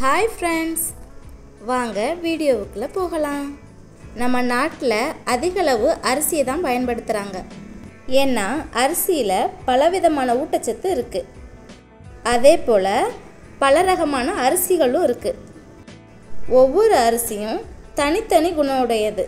hi friends வாங்க வீடியோவுக்குள்ளே போகலாம் நம்ம நாட்டில் அதிகளவு அரிசியை தான் பயன்படுத்துகிறாங்க ஏன்னா அரிசியில் பலவிதமான ஊட்டச்சத்து இருக்குது அதே போல் பல ரகமான அரிசிகளும் இருக்குது ஒவ்வொரு அரிசியும் தனித்தனி குணம் உடையது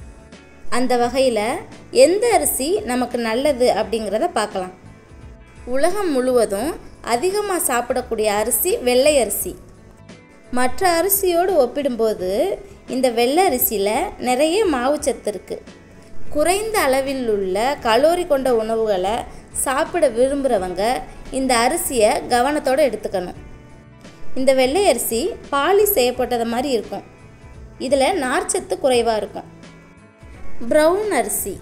அந்த வகையில் எந்த அரிசி நமக்கு நல்லது அப்படிங்கிறத பார்க்கலாம் உலகம் முழுவதும் அதிகமாக சாப்பிடக்கூடிய அரிசி வெள்ளை அரிசி மற்ற அரிசியோடு ஒப்பிடும்போது இந்த வெள்ளை அரிசியில் நிறைய மாவுச்சத்து இருக்குது குறைந்த அளவில் உள்ள கலோரி கொண்ட உணவுகளை சாப்பிட விரும்புகிறவங்க இந்த அரிசியை கவனத்தோடு எடுத்துக்கணும் இந்த வெள்ளை அரிசி பாலிஷ் செய்யப்பட்டது மாதிரி இருக்கும் இதில் நார்ச்சத்து குறைவாக இருக்கும் ப்ரௌன் அரிசி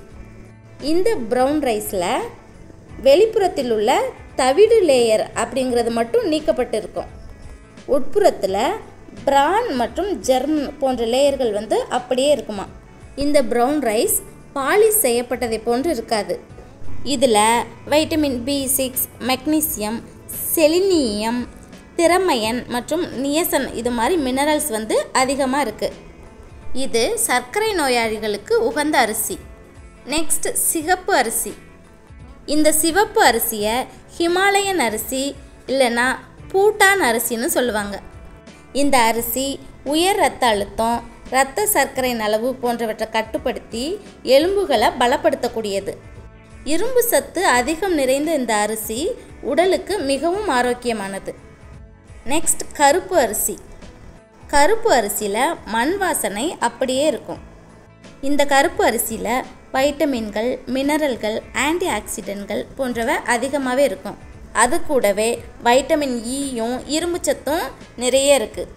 இந்த ப்ரௌன் ரைஸில் வெளிப்புறத்தில் உள்ள தவிடு லேயர் அப்படிங்கிறது மட்டும் நீக்கப்பட்டிருக்கும் உட்புறத்தில் பிரான் மற்றும் ஜெர்ம் போன்ற லேயர்கள் வந்து அப்படியே இருக்குமா இந்த ப்ரௌன் ரைஸ் பாலிஷ் செய்யப்பட்டதை போன்று இருக்காது இதில் vitamin B six magnesium selenium திறமையன் மற்றும் நியசன் இது மாதிரி மினரல்ஸ் வந்து அதிகமாக இருக்குது இது சர்க்கரை நோயாளிகளுக்கு உகந்த அரிசி நெக்ஸ்ட் சிகப்பு அரிசி இந்த சிவப்பு அரிசியை ஹிமாலயன் அரிசி இல்லைன்னா பூட்டான் அரிசின்னு சொல்லுவாங்க இந்த அரிசி உயர் ரத்த அழுத்தம் இரத்த சர்க்கரையின் அளவு போன்றவற்றை கட்டுப்படுத்தி எலும்புகளை பலப்படுத்தக்கூடியது இரும்பு சத்து அதிகம் நிறைந்த இந்த அரிசி உடலுக்கு மிகவும் ஆரோக்கியமானது நெக்ஸ்ட் கருப்பு அரிசி கருப்பு அரிசியில் மண் வாசனை அப்படியே இருக்கும் இந்த கருப்பு அரிசியில் வைட்டமின்கள் மினரல்கள் ஆன்டி ஆக்சிடென்ட்கள் போன்றவை அதிகமாகவே இருக்கும் அது கூடவே வைட்டமின் ஈயும் இரும்பு சத்தும் நிறைய இருக்குது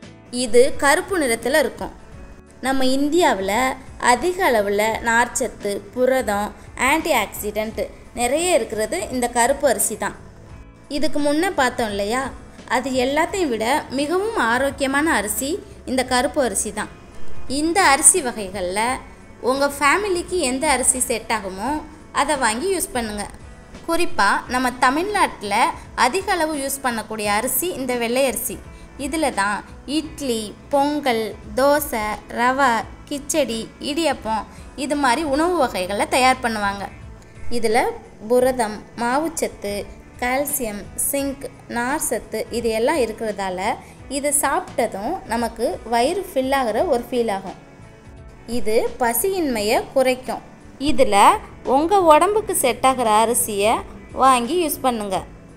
இது கருப்பு நிறத்தில் இருக்கும் நம்ம இந்தியாவில் அதிக அளவில் நார்ச்சத்து புரதம் ஆன்டி ஆக்சிடென்ட் நிறைய இருக்கிறது இந்த கருப்பு அரிசி தான் இதுக்கு முன்னே பார்த்தோம் இல்லையா அது எல்லாத்தையும் விட மிகவும் ஆரோக்கியமான அரிசி இந்த கருப்பு அரிசி தான் இந்த அரிசி வகைகளில் உங்கள் ஃபேமிலிக்கு எந்த அரிசி செட் ஆகுமோ அதை வாங்கி யூஸ் பண்ணுங்கள் குறிப்பாக நம்ம தமிழ்நாட்டில் அதிக அளவு யூஸ் பண்ணக்கூடிய அரிசி இந்த வெள்ளை அரிசி இதில் தான் இட்லி பொங்கல் தோசை ரவை கிச்சடி இடியப்பம் இது மாதிரி உணவு வகைகளை தயார் பண்ணுவாங்க இதில் புரதம் மாவுச்சத்து கால்சியம் சிங்க் நார் சத்து இது எல்லாம் இருக்கிறதால இது சாப்பிட்டதும் நமக்கு வயிறு ஃபில் ஆகிற ஒரு ஃபீல் ஆகும் இது பசியின்மையை குறைக்கும் இதில் உங்கள் உடம்புக்கு செட் ஆகிற அரிசியை வாங்கி யூஸ் பண்ணுங்க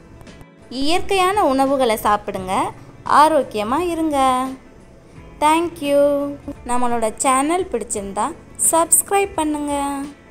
இயற்கையான உணவுகளை சாப்பிடுங்க ஆரோக்கியமாக இருங்க தேங்க்யூ நம்மளோட சேனல் பிடிச்சிருந்தா சப்ஸ்கிரைப் பண்ணுங்கள்